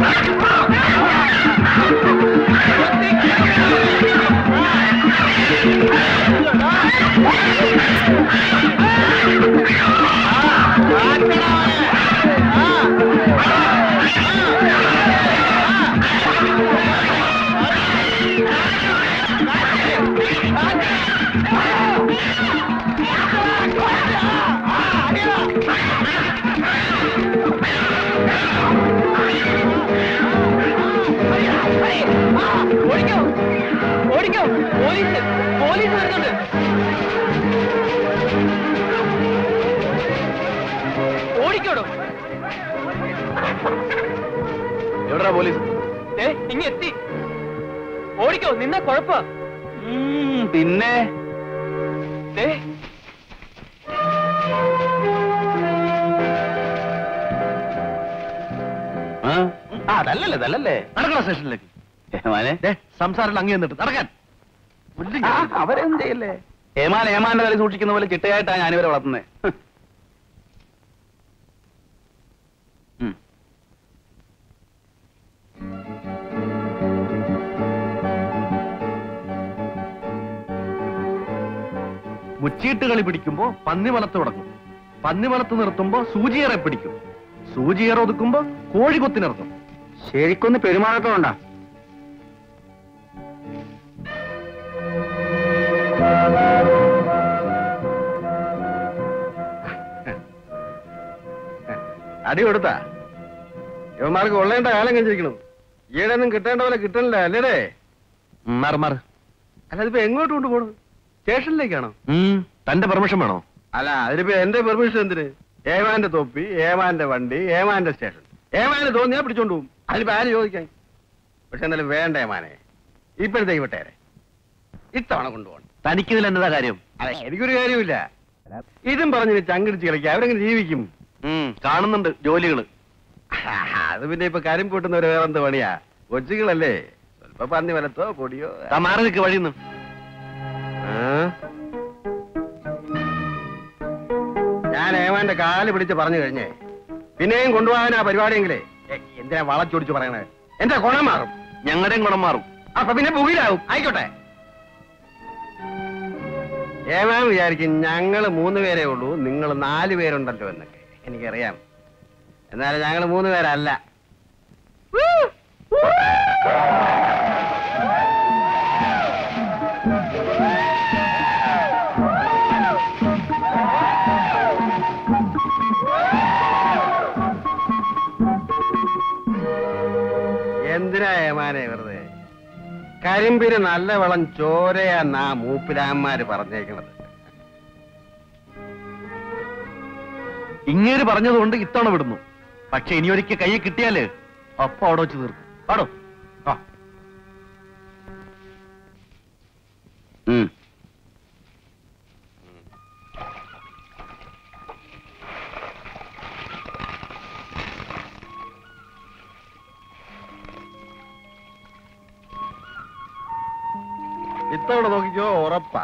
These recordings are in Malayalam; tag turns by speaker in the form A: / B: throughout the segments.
A: ഓടിക്കോ ഓടിക്കോ പോലീസ് പോലീസ് വരുന്നുണ്ട് ഓടിക്കോടോ
B: എവിടാ പോലീസ്
A: ഏ ഇങ്ങ എത്തി ഓടിക്കോ നിന്ന കുഴപ്പ
B: പിന്നെ
A: ഏ
B: ആ ആ, അതല്ലല്ലേ അതല്ലല്ലേ
C: നടക്കണ സ്റ്റേഷനിലേക്ക്
B: ഏമാനെ
C: ദേ, സംസാരം അങ്ങേ നിന്നിട്ട് നടക്കാൻ
B: ആ, അവരെന്ത് ചെയ്യല്ലേ ഏമാൻ ഏമാന്റെ തല സൂക്ഷിക്കുന്ന പോലെ ചിട്ടയായിട്ടാ ഞാനിവരെ വളർത്തുന്നത്
C: മുച്ചീട്ട് കളി പിടിക്കുമ്പോ പന്നിമലത്ത് തുടങ്ങും പന്നിമലത്ത് നിർത്തുമ്പോ സൂചിയേറെ പിടിക്കും സൂചിയേറെ ഒതുക്കുമ്പോ കോഴി കൊത്തിനിർത്തും
B: ശരിക്കൊന്ന് പെരുമാറത്തോണ്ടാ
C: അടി കൊടുത്താ ഇവന്മാർക്ക് കൊള്ളേണ്ട കാലം കഴിഞ്ഞിരിക്കണം ഈടൊന്നും കിട്ടേണ്ട പോലെ കിട്ടണില്ല അല്ലേടേ മാറ് മാറ് അല്ല അതിപ്പോ എങ്ങോട്ട് കൊണ്ട് പോണു സ്റ്റേഷനിലേക്കാണോ തന്റെ പെർമിഷൻ വേണോ അല്ല അതിനിപ്പോ എന്റെ പെർമിഷൻ എന്തിന് ഏമാന്റെ തൊപ്പി ഏമാന്റെ വണ്ടി ഏമാന്റെ സ്റ്റേഷൻ ഏമാന് തോന്നിയാ പിടിച്ചോണ്ട് പോകും അതിനിപ്പോ ആര് ചോദിക്കാൻ പക്ഷെ എന്നാലും വേണ്ട ഏമാനെ ഇപ്പോഴത്തേക്ക് വിട്ടേരെ ഇത്തവണ കൊണ്ടുപോകണം തനിക്കിതിൽ എന്നതാ കാര്യം അതെ എനിക്കൊരു കാര്യമില്ല ഇതും പറഞ്ഞ് ചങ്കിടിച്ച് കളിക്കുക അവരെങ്ങനെ ജീവിക്കും കാണുന്നുണ്ട് ജോലികള് അത് പിന്നെ ഇപ്പൊ കാര്യം കൂട്ടുന്നവര് വേറെ എന്ത് പണിയാ കൊച്ചുകളല്ലേ സ്വല്പ പന്നി വലത്തോ പൊടിയോ മാറി നിൽക്ക് വഴിന്ന് ഞാൻ ഏമാന്റെ കാല് പിടിച്ച് പറഞ്ഞു കഴിഞ്ഞേ പിന്നെയും കൊണ്ടുപോകാനാ പരിപാടിയെങ്കിലേ ഏ, എന്തിനാ വളച്ചൊടിച്ച് പറയണേ എന്റെ ഗുണം മാറും ഞങ്ങളുടെയും ഗുണം മാറും അപ്പൊ പിന്നെ പുകിലാവും ആയിക്കോട്ടെ ഏമാൻ വിചാരിക്കും ഞങ്ങള് മൂന്ന് പേരേ ഉള്ളൂ നിങ്ങൾ നാല് പേരുണ്ടല്ലോ എന്നൊക്കെ എനിക്കറിയാം എന്നാലും ഞങ്ങൾ മൂന്ന് പേരല്ല എന്തിനാ ഏമാനെ വെറുതെ കരിമ്പിന് നല്ല വളം ചോരയാന്നാ മൂപ്പിലാന്മാര് പറഞ്ഞേക്കണത് ഇങ്ങേര് പറഞ്ഞതുകൊണ്ട് ഇത്തവണ വിടുന്നു പക്ഷെ ഇനി ഒരിക്കൽ കൈ കിട്ടിയാല് അപ്പൊ അവിടെ വെച്ച് തീർക്കും പാടോ ആ ഇത്തവണ നോക്കിക്കോ ഉറപ്പാ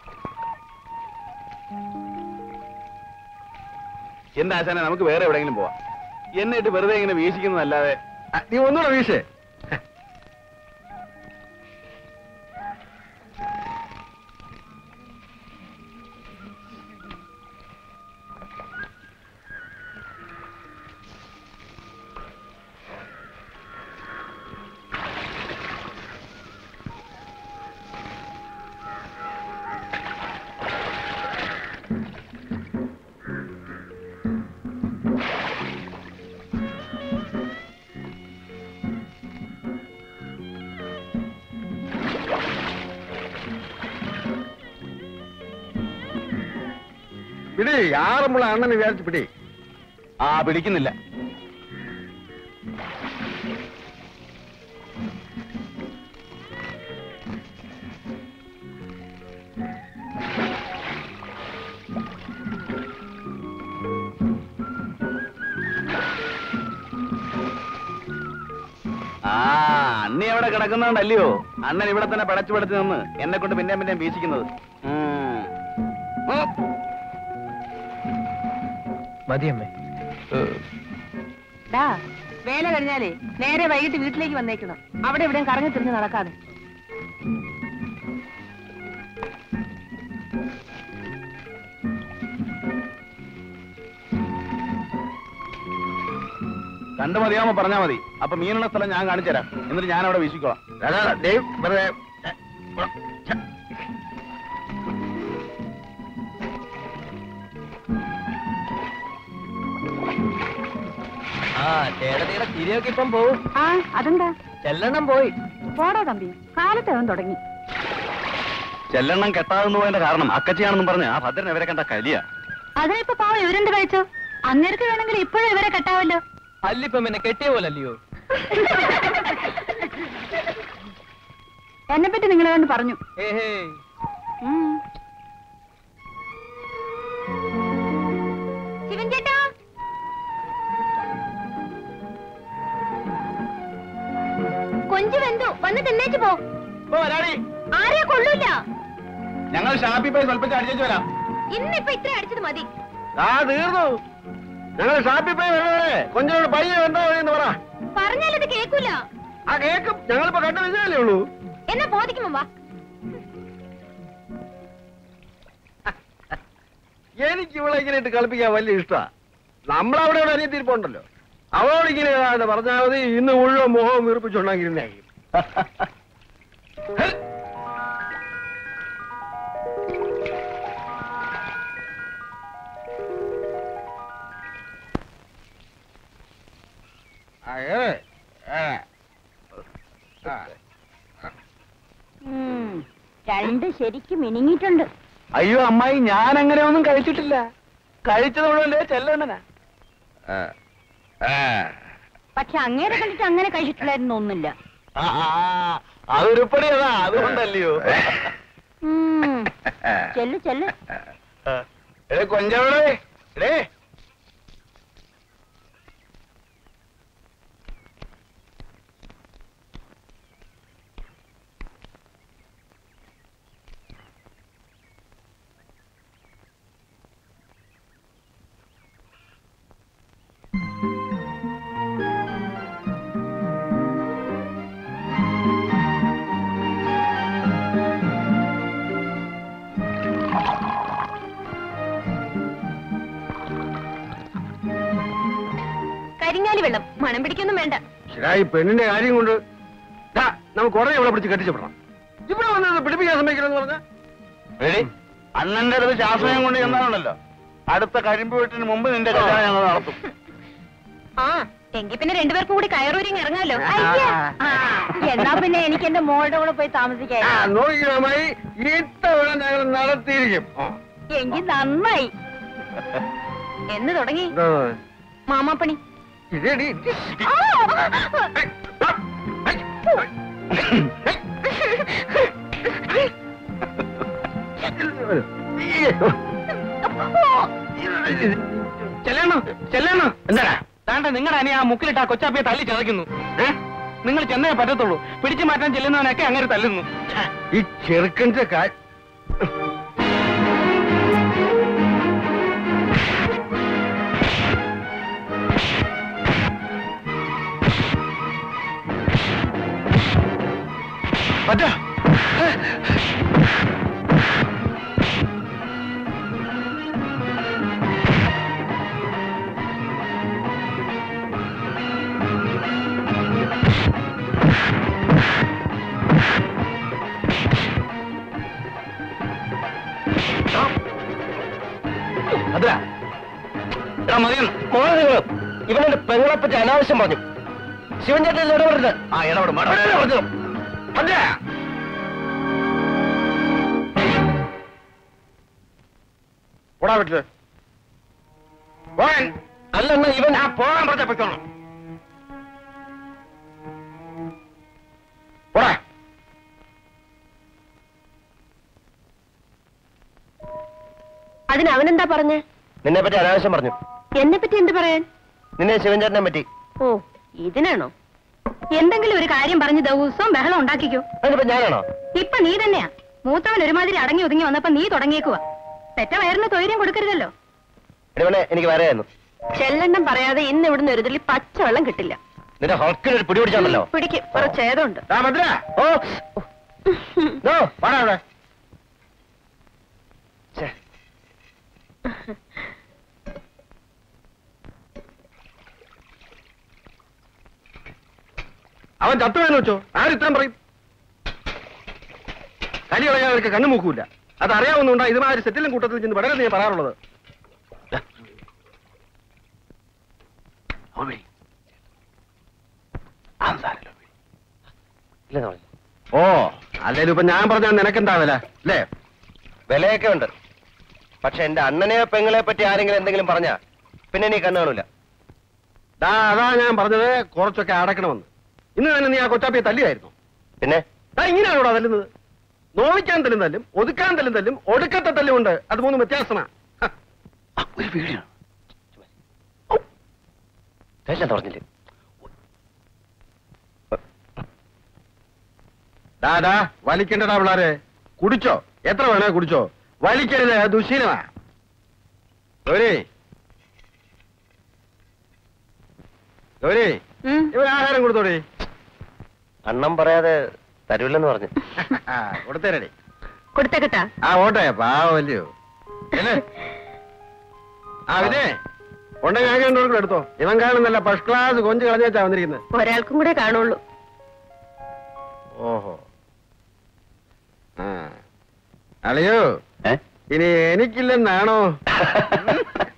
B: എന്റെ ആശാനെ നമുക്ക് വേറെ എവിടെയെങ്കിലും പോവാം എന്നെ ഇട്ട് വെറുതെ ഇങ്ങനെ വീശിക്കുന്നതല്ലാതെ
C: ആ, നീ ഒന്നുകൂടെ വീശേ പിടി ആറന്മുള അണ്ണനെ വിചാരിച്ച് പിടി
B: ആ പിടിക്കുന്നില്ല ആ അണ്ണി അവിടെ കിടക്കുന്നോണ്ടല്ലയോ അണ്ണൻ ഇവിടെ തന്നെ പടച്ചു പടച്ചു നിന്ന് എന്നെ കൊണ്ട് പിന്നെയും പിന്നെയും വീശിക്കുന്നത് ഉം. ഉം.
A: മതിയമ്മേ
D: ഡാ വേല കഴിഞ്ഞാലേ നേരെ വൈകിട്ട് വീട്ടിലേക്ക് വന്നേക്കണം അവിടെ ഇവിടെയും കറങ്ങി തിരിഞ്ഞ് നടക്കാതെ
B: കണ്ടു മതിയാമോ പറഞ്ഞാ മതി അപ്പൊ മീനുള്ള സ്ഥലം ഞാൻ കാണിച്ചു തരാം എന്നിട്ട് ഞാൻ അവിടെ വീശിക്കോളാം
C: അതാ ദൈവം വെറുതെ
A: ആ ചേട്ടത്തിയുടെ തിരിയൊക്കെ ഇപ്പം പോവും
D: ആ അതെന്താ
A: ചെല്ലെണ്ണം പോയി
D: പോടാ തമ്പി കാലത്ത് അവൻ തുടങ്ങി
B: ചെല്ലെണ്ണം കെട്ടാതെന്ന് പോയതിന്റെ കാരണം അക്കച്ചിയാണെന്നും പറഞ്ഞ് ആ ഭദ്രൻ ഇവരെ കണ്ട കലിയ
D: അതിനിപ്പോ പാവം ഇവരെന്ത് കഴിച്ചു അങ്ങേർക്ക് വേണമെങ്കിൽ ഇപ്പോഴും ഇവരെ കെട്ടാവല്ലോ
A: അല്ലിപ്പം എന്നെ കെട്ടിയ പോലല്ലയോ
D: എന്നെ പറ്റി നിങ്ങൾ കൊണ്ട് പറഞ്ഞു
A: ഏഹേ
D: ശിവൻ ചേട്ടാ കൊഞ്ചു വെന്തു വന്ന് തിന്നേച്ചു പോ ആരെയാ കൊള്ളൂല
B: ഞങ്ങൾ ഷാപ്പിൽ പോയി സ്വല്പം അടിച്ചു വരാം
D: ഇന്നിപ്പോ ഇത്ര അടിച്ചത് മതി
C: ആ തീർന്നു ഞങ്ങൾ ഷാപ്പിൽ പോയി വരണേ കൊഞ്ചോട് പയ്യെ എന്താ എന്ന് പറ
D: പറഞ്ഞാലത് കേക്കൂല
C: ആ കേക്കും ഞങ്ങളിപ്പോ കണ്ട വിജയല്ലേ ഉള്ളൂ
D: എന്നാ ബോധിക്കുമ്പോ വാ
C: എനിക്ക് ഇവളെ ഇങ്ങനെ ഇട്ട് കളിപ്പിക്കാൻ വലിയ ഇഷ്ടാ നമ്മളവിടെ ഇവിടെ അനിയത്തിരിപ്പുണ്ടല്ലോ അവളോട് ഇങ്ങനെ ഏതാണ്ട് പറഞ്ഞാൽ മതി ഇന്ന് മുഴുവൻ മുഖവും വീർപ്പിച്ചുണ്ടാക്കിയിരുന്നായിരിക്കും
D: രണ്ട് ശരിക്കും മിനിങ്ങിയിട്ടുണ്ട്
B: അയ്യോ അമ്മായി ഞാൻ അങ്ങനെ ഒന്നും കഴിച്ചിട്ടില്ല കഴിച്ചത് മുഴുവൻ ചെല്ലണ്ണനാ
D: പക്ഷെ അങ്ങേരെ കണ്ടിട്ട് അങ്ങനെ കഴിച്ചിട്ടില്ലായിരുന്നു ഒന്നുമില്ല
B: ആ, ആ, ആ, അതൊരുപടി അതാ അതുകൊണ്ടല്ലയോ
D: ചെല്ല് ചെല്ല്
B: എടേ കൊഞ്ചവിടെ എടേ
D: കരിങ്ങാലി വെള്ളം മണം പിടിക്കൊന്നും വേണ്ട
C: ശരാ ഈ പെണ്ണിന്റെ കാര്യം കൊണ്ട് ദാ, നമുക്ക് ഉടനെ ഇവിടെ പിടിച്ച് കെട്ടിച്ചപ്പെടണം ഇവിടെ വന്നത് പിടിപ്പിക്കാൻ സമ്മതിക്കണമെന്ന് പറഞ്ഞ
B: എടേ അണ്ണന്റെ അടുത്ത് ശാസ്ത്രം കൊണ്ട് ചെന്നാണല്ലോ അടുത്ത കരിമ്പ് വീട്ടിന് മുമ്പ് നിന്റെ കല്യാണം ഞങ്ങൾ നടത്തും
D: ആ എങ്കിൽ പിന്നെ രണ്ടുപേർക്കും കൂടി കയറൂരിങ് ഇറങ്ങാലോ അയ്യ. ആ, എന്നാ പിന്നെ എനിക്ക് എന്റെ മോളുടെ കൂടെ പോയി താമസിക്കാം
C: നോക്കിക്കണമായി ഇത്തവണ ഞങ്ങൾ നടത്തിയിരിക്കും ആ.
D: എങ്കിൽ നന്നായി എന്ന് തുടങ്ങി
C: എന്താ?
D: മാമാപ്പണി
C: ഇതെടി.
D: ആ!
A: ചെല്ലണോ ചെല്ലണോ എന്താ താണ്ട നിങ്ങളുടെ അനി ആ മുക്കിലിട്ട് ആ കൊച്ചാപ്പിയെ തല്ലി ചതയ്ക്കുന്നു ഏ? നിങ്ങൾ ചെന്നേ പറ്റത്തുള്ളൂ പിടിച്ചു മാറ്റാൻ ചെല്ലുന്നവനൊക്കെ അങ്ങനെ തല്ലുന്നു
C: ഈ ചെറുക്കന്റെ കാ
B: പറ്റാ അതാ എടാ മതിയെന്ന്
A: ഇവനെ പെങ്ങളെ പറ്റി അനാവശ്യം പറഞ്ഞു ശിവൻ ചേട്ടൻ ഇടപെടരുത്
B: ആ ഇടപെടും
A: പറഞ്ഞു
C: അതെ പോടാ വീട്ടില് പോകാൻ
A: അല്ലെന്ന ഇവൻ
C: ഞാൻ പോകാൻ പറഞ്ഞ പറ്റണം പോടാ
D: അതിന് അവനെന്താ പറഞ്ഞേ
A: നിന്നെ പറ്റി അനാവശ്യം പറഞ്ഞു
D: എന്നെ പറ്റി എന്ത് പറയാൻ
A: നിന്നെ ശിവൻ ചേട്ടനെ പറ്റി
D: ഓ ഇതിനാണോ എന്തെങ്കിലും ഒരു കാര്യം പറഞ്ഞ് ദിവസവും ബഹളം ഉണ്ടാക്കിക്കോ
A: അതിനിപ്പോ ഞാനാണോ
D: ഇപ്പൊ നീ തന്നെയാ മൂത്തവൻ ഒരുമാതിരി അടങ്ങി ഒതുങ്ങി വന്നപ്പോ നീ തുടങ്ങിയേക്കുവാ പെറ്റ വയറിന് തൊയിര്യം കൊടുക്കരുതല്ലോ
A: ഇടവനെ എനിക്ക് വരായിരുന്നു
D: ചെല്ലെണ്ണം പറയാതെ ഇന്ന് ഇവിടുന്ന് ഒരു തുള്ളി പച്ചവെള്ളം കിട്ടില്ല
C: നിന്റെ ഹൾക്കിനൊരു പിടി പിടിച്ചാണല്ലോ
D: പിടിക്കും കുറച്ച് ഏതുണ്ട്
C: ആ ഭദ്ര ഓ ദോ, വാടാ അവിടെ. ഛെ. അവൻ ചത്തുവേന്ന് വെച്ചോ ആരിത്രം പറയും കലി കളയാൻ കണ്ണു മൂക്കൂല അത് അറിയാവുന്നുണ്ടാ ഇതുമാതിരി സെറ്റിലും കൂട്ടത്തിൽ ചെന്ന് വളരെ നീ പറയാറുള്ളത് ഓ അല്ലേലും ഇപ്പൊ ഞാൻ പറഞ്ഞാൽ നിനക്കെന്താ വില അല്ലേ
E: വിലയൊക്കെ ഉണ്ട് പക്ഷെ എന്റെ അണ്ണനെയോ പെങ്ങളെ പറ്റി ആരെങ്കിലും എന്തെങ്കിലും പറഞ്ഞാ പിന്നെ നീ കണ്ണു കാണൂല
C: ദാ അതാ ഞാൻ പറഞ്ഞത് കുറച്ചൊക്കെ അടക്കണമെന്ന് ഇന്ന് തന്നെ നീ ആ കൊച്ചാപ്പിയെ തല്ലിയായിരുന്നു
E: പിന്നെ
C: ദാ ഇങ്ങനെയാണോടാ തല്ലുന്നത് നോവിക്കാൻ തല്ലും തല്ലും ഒതുക്കാൻ തല്ലും തല്ലും ഒടുക്കത്തെ തല്ലുമുണ്ട് അത് മൂന്നും വ്യത്യാസമാ ഹ.
B: ഒരു വീഡിയോ
E: ദേഷ്യം തുറഞ്ഞില്ലേ
C: ദാ ദാ വലിക്കണ്ടടാ പിള്ളാരെ കുടിച്ചോ എത്ര വേണേ കുടിച്ചോ വലിക്കരുത് അത് ദുശീലമാ ഗൗരി ഗൗരി
D: ഉം.
C: ഇവൻ ആഹാരം കൊടുത്തോടി
E: അണ്ണം പറയാതെ തരൂല്ലെന്ന് പറഞ്ഞു
C: കൊടുത്തേരടി
D: കൊടുത്തേക്കട്ടാ
C: ആ ഓട്ടെ പാവല്ലയോ എന്നെ ആ പിന്നെ ഉണ്ടെങ്കിൽ ഞാൻ രണ്ടു എടുത്തോ ഇവൻ കാണുന്നല്ല ഫസ്റ്റ് ക്ലാസ് കൊഞ്ച് കളഞ്ഞാ വന്നിരിക്കുന്നത്
D: ഒരാൾക്കും കൂടെ കാണുള്ളൂ
C: ഓഹോ ആ അളിയോ
B: ഏ
C: ഇനി എനിക്കില്ലെന്നാണോ